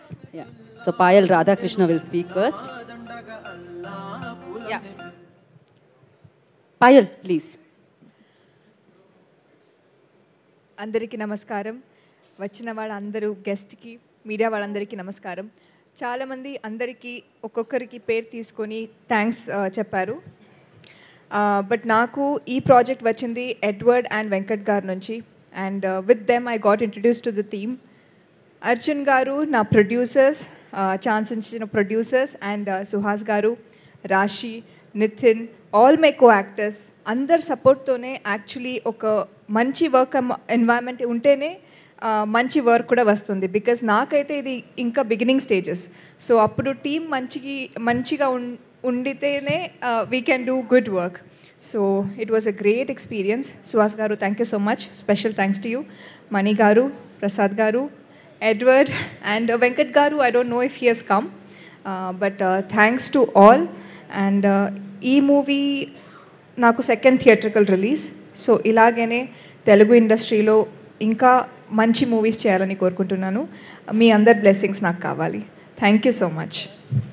Yeah. So Payal Radhakrishna will speak first. Yeah. Payal, please. అందరికీ నమస్కారం వచ్చిన వాళ్ళందరూ గెస్ట్కి మీడియా వాళ్ళందరికీ నమస్కారం చాలామంది అందరికీ ఒక్కొక్కరికి పేరు తీసుకొని థ్యాంక్స్ చెప్పారు బట్ నాకు ఈ ప్రాజెక్ట్ వచ్చింది ఎడ్వర్డ్ అండ్ వెంకట్ గారి నుంచి and with them I got introduce to the team Arjun గారు నా ప్రొడ్యూసర్స్ ఛాన్స్ ఇచ్చిన ప్రొడ్యూసర్స్ అండ్ సుహాస్ గారు Rashi Nitin all my co actors అందరి సపోర్ట్తోనే యాక్చువల్లీ ఒక మంచి వర్క్ ఎన్వైరన్మెంట్ ఉంటేనే ఆ, మంచి వర్క్ కూడా వస్తుంది బికాజ్ నాకైతే ఇది ఇంకా బిగినింగ్ స్టేజెస్ సో అప్పుడు టీం మంచికి మంచిగా ఉం ఉండితేనే we can do good work so it was a great experience Suhas గారు thank you so much special thanks to you Mani గారు ప్రసాద్ గారు ఎడ్వర్డ్ అండ్ వెంకట్ గారు I don't know if he he's come but thanks to all and ఈ movie నాకు second theatrical release so ఇలాగనే తెలుగు ఇండస్ట్రీలో ఇంకా మంచి మూవీస్ చేయాలని కోరుకుంటున్నాను మీ అందరి బ్లెస్సింగ్స్ నాకు కావాలి థ్యాంక్ యూ సో మచ్